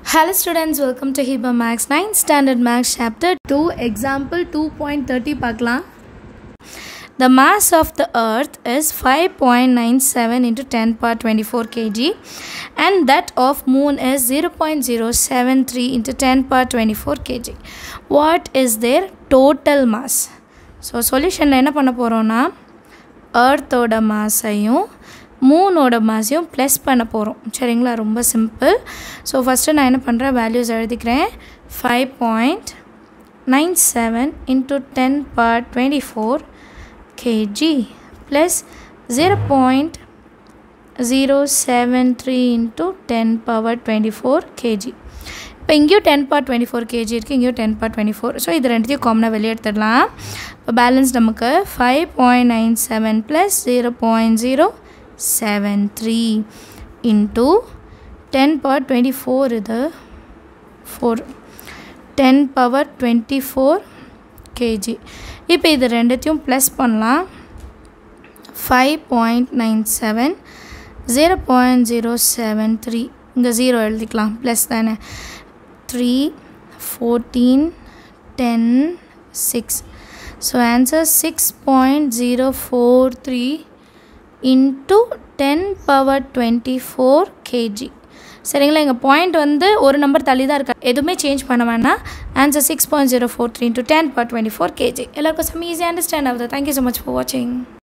Hello students, welcome to Hiba Max 9 Standard Max Chapter 2 Example 2.30 பார்க்கலாம் The mass of the earth is 5.97 into 10 power 24 kg and that of moon is 0.073 into 10 power 24 kg. What is their total mass? So சொல்யூஷனில் என்ன பண்ண போகிறோன்னா எர்த்தோட மாஸையும் மூனோட மாஸையும் plus பண்ண போகிறோம் சரிங்களா ரொம்ப simple so first நான் என்ன பண்ணுறேன் வேல்யூஸ் எழுதிக்கிறேன் five point nine seven into ten per twenty four kg plus zero point zero seven three into ten power twenty four kg இப்போ இங்கேயும் ten power twenty four kg இருக்குது இங்கேயும் ten power twenty four so இது ரெண்டுத்தையும் காமனாக வெளியே எடுத்துடலாம் இப்போ பேலன்ஸ் நமக்கு five point nine seven plus zero point zero seven three into ten power twenty four இது four ten power twenty four kg இப்போ இது ரெண்டுத்தையும் ப்ளஸ் பண்ணலாம் five point nine seven zero point zero seven three இங்கே zero எழுதிக்கலாம் plus தானே three fourteen ten six so answer six point zero four three into ten power twenty four kg சரிங்களா எங்கள் point வந்து ஒரு நம்பர் தள்ளி தான் இருக்கா எதுவுமே சேஞ்ச் பண்ண வேணாம் answer six point zero four three into ten power twenty four kg எல்லாருக்கும் சம் ஈஸி அண்டர்ஸ்டாண்ட் ஆகுது தேங்க்யூ ஸோ மச் ஃபார் வாட்சிங்